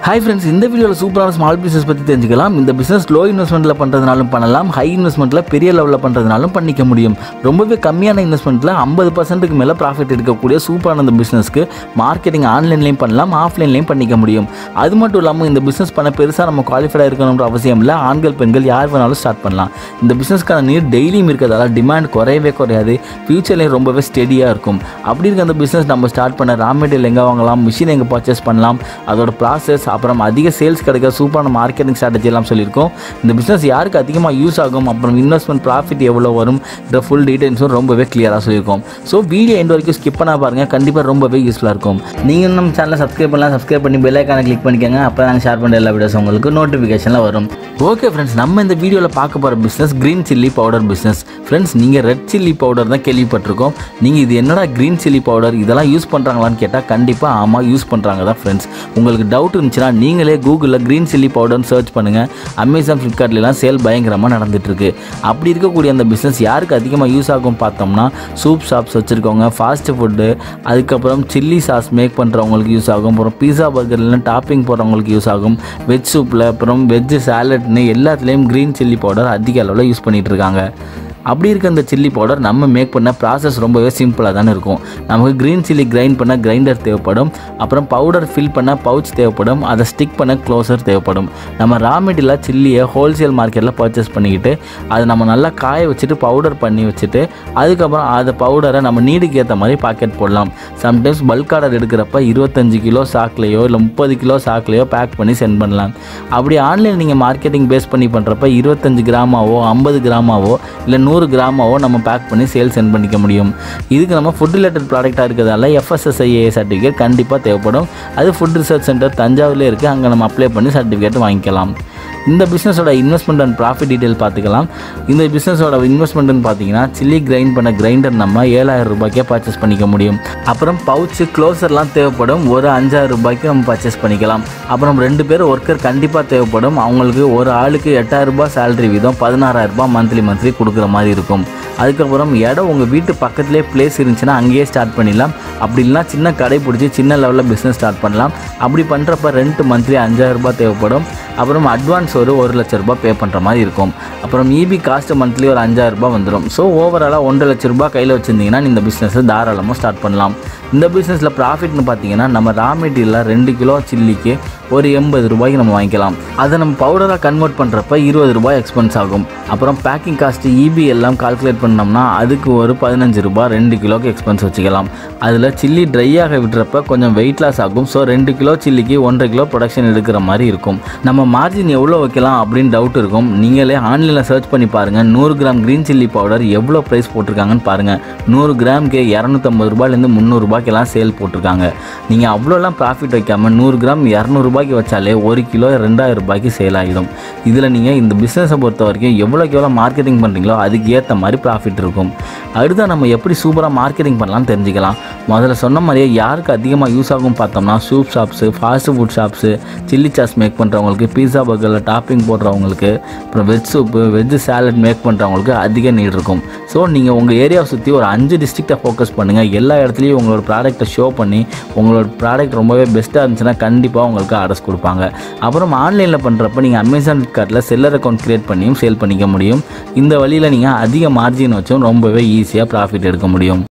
hi friends இந்த வீடியோவில் சூப்பரான ஸ்மால் பிஸ்னஸ் பற்றி தெரிஞ்சுக்கலாம் இந்த பிஸ்னஸ் லோ இன்வெஸ்ட்மெண்ட்டில் பண்ணுறதுனாலும் பண்ணலாம் ஹை இன்வெஸ்ட்மெண்ட்டில் பெரிய லெவலில் பண்ணுறதுனாலும் பண்ணிக்க முடியும் ரொம்பவே கம்மியான இன்வெஸ்ட்மெண்ட்டில் ஐம்பது பர்சன்ட்டுக்கு மேலே ப்ராஃபிட் எடுக்கக்கூடிய சூப்பரான இந்த பிஸ்னஸ்க்கு மார்க்கெட்டிங் ஆன்லைன்லேயும் பண்ணலாம் ஆஃப்லைன்லேயும் பண்ணிக்க முடியும் அது மட்டும் இல்லாமல் இந்த பிஸ்னஸ் பண்ண பெருசாக நம்ம குவாலிஃபைடாக இருக்கணுன்ற அவசியம் இல்லை ஆண்கள் பெண்கள் யார் வேணாலும் ஸ்டார்ட் பண்ணலாம் இந்த பிஸ்னஸ்க்கான நீர் டெய்லியும் இருக்கிறதால டிமாண்ட் குறையவே குறையாது ஃபியூச்சர்லேயும் ரொம்பவே ஸ்டெடியாக இருக்கும் அப்படி இருக்க அந்த பிஸ்னஸ் நம்ம ஸ்டார்ட் பண்ண ரா மெட்டீரியல் எங்கே வாங்கலாம் மிஷின் எங்கே பர்ச்சேஸ் பண்ணலாம் அதோட ப்ராசஸ் அப்புறம் அதிக சேல்ஸ் கிடைக்க சூப்பரான மார்க்கெட்டிங் ஸ்ட்ராட்டஜி எல்லாம் சொல்லியிருக்கோம் இந்த பிஸ்னஸ் யாருக்கு அதிகமாக யூஸ் ஆகும் அப்புறம் இன்வெஸ்ட்மெண்ட் ப்ராஃபிட் எவ்வளோ வரும் இந்த ஃபுல் டீடைல்ஸும் ரொம்பவே கிளியராக சொல்லியிருக்கோம் ஸோ வீடியோ எண்ட் வரைக்கும் ஸ்கிப் பண்ணா பாருங்கள் கண்டிப்பாக ரொம்பவே யூஸ்ஃபுல்லாக இருக்கும் நீங்கள் நம்ம சேனலை சப்ஸ்கிரைப் பண்ணலாம் சப்ஸ்கிரைப் பண்ணி பெல் ஐக்கானை கிளிக் பண்ணிக்கோங்க அப்போ நாங்கள் ஷேர் பண்ணுற எல்லா வீடியோஸ் உங்களுக்கு நோட்டிஃபிகேஷனில் வரும் ஓகே ஃப்ரெண்ட்ஸ் நம்ம இந்த வீடியோவில் பார்க்க போகிற business green chilli powder business friends நீங்கள் ரெட் சில்லி பவுடர் தான் கேள்விப்பட்டிருக்கோம் நீங்கள் இது என்னடா க்ரீன் சில்லி பவுடர் இதெல்லாம் யூஸ் பண்ணுறாங்களான்னு கேட்டால் கண்டிப்பாக ஆமாம் யூஸ் பண்ணுறாங்க தான் ஃப்ரெண்ட்ஸ் உங்களுக்கு டவுட் இருந்துச்சுன்னா நீங்களே கூகுளில் க்ரீன் சில்லி பவுடர்னு சர்ச் பண்ணுங்கள் அமேசான் ஃப்ளிப்கார்ட்லாம் சேல் பயங்கரமாக நடந்துட்டுருக்கு அப்படி இருக்கக்கூடிய அந்த பிஸ்னஸ் யாருக்கு அதிகமாக யூஸ் ஆகும் பார்த்தோம்னா சூப் ஷாப்ஸ் வச்சுருக்கவங்க ஃபாஸ்ட் ஃபுட்டு அதுக்கப்புறம் சில்லி சாஸ் மேக் பண்ணுறவங்களுக்கு யூஸ் ஆகும் அப்புறம் பீஸா பர்கர்லாம் டாப்பிங் போடுறவங்களுக்கு யூஸ் ஆகும் வெஜ் சூப்பில் அப்புறம் வெஜ் சாலட்னு எல்லாத்துலேயும் க்ரீன் சில்லி பவுடர் அதிக அளவில் யூஸ் பண்ணிகிட்டு இருக்காங்க அப்படி இருக்க இந்த சில்லி பவுடர் நம்ம மேக் பண்ண ப்ராசஸ் ரொம்பவே சிம்பிளாக தானே இருக்கும் நமக்கு க்ரீன் சில்லி கிரைண்ட் பண்ண கிரைண்டர் தேவைப்படும் அப்புறம் பவுடர் ஃபில் பண்ண பவுச் தேவைப்படும் அதை ஸ்டிக் பண்ண க்ளோசர் தேவைப்படும் நம்ம ரா மெட்டீரியலாக சில்லியை ஹோல்சேல் மார்க்கெட்டில் பர்ச்சேஸ் பண்ணிக்கிட்டு அதை நம்ம நல்லா காய வச்சுட்டு பவுடர் பண்ணி வச்சுட்டு அதுக்கப்புறம் அந்த பவுடரை நம்ம நீடுக்கு ஏற்ற மாதிரி பாக்கெட் போடலாம் சம்டைம்ஸ் பல்க் ஆர்டர் எடுக்கிறப்ப இருபத்தஞ்சு கிலோ சாக்லேயோ இல்லை முப்பது கிலோ சாக்லேயோ பேக் பண்ணி சென்ட் பண்ணலாம் அப்படி ஆன்லைன் நீங்கள் மார்க்கெட்டிங் பேஸ் பண்ணி பண்ணுறப்ப இருபத்தஞ்சு கிராமாவோ ஐம்பது கிராமாவோ இல்லை நூறு கிராமாவோ நம்ம பேக் பண்ணி சேல் சென்ட் பண்ணிக்க முடியும் இதுக்கு நம்ம ஃபுட் ரிலேட்டட் ப்ராடக்டாக இருக்கிறதால எஃப்எஸ்எஸ்ஐஏ சர்டிஃபிகேட் கண்டிப்பாக தேவைப்படும் அது ஃபுட் ரிசர்ச் சென்டர் தஞ்சாவூர்லேயே இருக்குது அங்கே நம்ம அப்ளை பண்ணி சர்டிஃபிகேட் வாங்கிக்கலாம் இந்த பிஸ்னஸோட இன்வெஸ்ட்மெண்ட் அண்ட் ப்ராஃபிட் டீட்டெயில் பார்த்துக்கலாம் இந்த பிஸ்னஸோட இன்வெஸ்ட்மெண்ட்னு பார்த்தீங்கன்னா சில்லி கிரைண்ட் பண்ண கிரைண்டர் நம்ம ஏழாயிரம் ரூபாய்க்கே பர்ச்சேஸ் பண்ணிக்க முடியும் அப்புறம் பவுச்சு க்ளோசர்லாம் தேவைப்படும் ஒரு அஞ்சாயிரம் ரூபாய்க்கு நம்ம பர்ச்சேஸ் பண்ணிக்கலாம் அப்புறம் ரெண்டு பேர் ஒர்க்கர் கண்டிப்பாக தேவைப்படும் அவங்களுக்கு ஒரு ஆளுக்கு எட்டாயிரம் ரூபாய் சேலரி வீதம் பதினாறாயிரம் ரூபாய் மந்த்லி மந்த்லி கொடுக்குற மாதிரி இருக்கும் அதுக்கப்புறம் இடம் உங்கள் வீட்டு பக்கத்துலேயே பிளேஸ் இருந்துச்சுன்னா அங்கேயே ஸ்டார்ட் பண்ணிடலாம் அப்படி இல்லைனா சின்ன கடை பிடிச்சி சின்ன லெவலில் பிஸ்னஸ் ஸ்டார்ட் பண்ணலாம் அப்படி பண்ணுறப்ப ரெண்ட் மந்த்லி அஞ்சாயிரம் ரூபாய் தேவைப்படும் அப்புறம் அட்வான்ஸ் ஒரு ஒரு லட்ச ரூபாய் பே பண்ணுற மாதிரி இருக்கும் அப்புறம் இபி காஸ்ட் மந்த்லி ஒரு அஞ்சாயிரம் ரூபாய் வந்துடும் ஸோ ஓவராலாக ஒன்றரை லட்ச ரூபாய் கையில் வச்சுருந்தீங்கன்னா இந்த பிஸ்னஸை தாராளமாக ஸ்டார்ட் பண்ணலாம் இந்த பிஸ்னஸில் ப்ராஃபிட்னு பார்த்தீங்கன்னா நம்ம ரா மெட்டீரியலாக ரெண்டு கிலோ சில்லிக்கு ஒரு எண்பது ரூபாய்க்கு நம்ம வாங்கிக்கலாம் அதை நம்ம பவுடராக கன்வெர்ட் பண்ணுறப்ப இருபது ரூபாய் எக்ஸ்பென்ஸ் ஆகும் அப்புறம் பேக்கிங் காஸ்ட்டு இபி எல்லாம் கால்குலேட் பண்ணோம்னா அதுக்கு ஒரு பதினஞ்சு ரூபாய் ரெண்டு கிலோக்கு எக்ஸ்பென்ஸ் வச்சுக்கலாம் அதில் சில்லி ட்ரையாக விட்டுறப்ப கொஞ்சம் வெயிட் லாஸ் ஆகும் ஸோ ரெண்டு கிலோ சில்லிக்கு ஒன்றரை கிலோ ப்ரொடக்ஷன் எடுக்கிற மாதிரி இருக்கும் நம்ம மார்ஜின் எவ்வளோ வைக்கலாம் அப்படின்னு டவுட் இருக்கும் நீங்களே ஆன்லைனில் சர்ச் பண்ணி பாருங்கள் நூறு கிராம் க்ரீன் சில்லி பவுடர் எவ்வளோ ப்ரைஸ் போட்டிருக்காங்கன்னு பாருங்கள் நூறு கிராம்க்கு இரநூத்தம்பது ரூபாயிலேருந்து முந்நூறுரூபாய்க்கெல்லாம் சேல் போட்டிருக்காங்க நீங்கள் அவ்வளோலாம் ப்ராஃபிட் வைக்காமல் நூறு கிராம் இரநூறுபாய்க்கு வச்சாலே ஒரு கிலோ ரெண்டாயிரம் ரூபாய்க்கு சேல் ஆகிடும் இதில் நீங்கள் இந்த பிஸ்னஸை பொறுத்த வரைக்கும் எவ்வளோக்கு எவ்வளோ மார்க்கெட்டிங் பண்ணுறீங்களோ அதுக்கு ஏற்ற மாதிரி ப்ராஃபிட் இருக்கும் அடுத்து நம்ம எப்படி சூப்பராக மார்க்கெட்டிங் பண்ணலாம்னு தெரிஞ்சுக்கலாம் முதல்ல சொன்ன மாதிரியே யாருக்கு அதிகமாக யூஸ் ஆகும் பார்த்தோம்னா soup shops fast food shops chilli sauce make பண்ணுறவங்களுக்கு பீஸா பர்கரில் டாப்பிங் போடுறவங்களுக்கு அப்புறம் veg soup veg salad make பண்ணுறவங்களுக்கு அதிக நீட் இருக்கும் ஸோ நீங்கள் உங்கள் ஏரியாவை சுற்றி ஒரு அஞ்சு டிஸ்ட்ரிக்டை ஃபோக்கஸ் பண்ணுங்கள் எல்லா இடத்துலையும் உங்களோட ப்ராடக்ட்டை ஷோ பண்ணி உங்களோட ப்ராடக்ட் ரொம்பவே பெஸ்ட்டாக இருந்துச்சுன்னா கண்டிப்பாக உங்களுக்கு ஆர்டர்ஸ் கொடுப்பாங்க அப்புறம் ஆன்லைனில் பண்ணுறப்ப நீங்கள் அமேசான் ஃப்ளிப்கார்ட்டில் செல்லர் அக்கௌண்ட் க்ரியேட் பண்ணியும் சேல் பண்ணிக்க முடியும் இந்த வழியில் நீங்கள் அதிக மார்ஜின் வச்சும் ரொம்பவே ஈஸியாக ப்ராஃபிட் எடுக்க முடியும்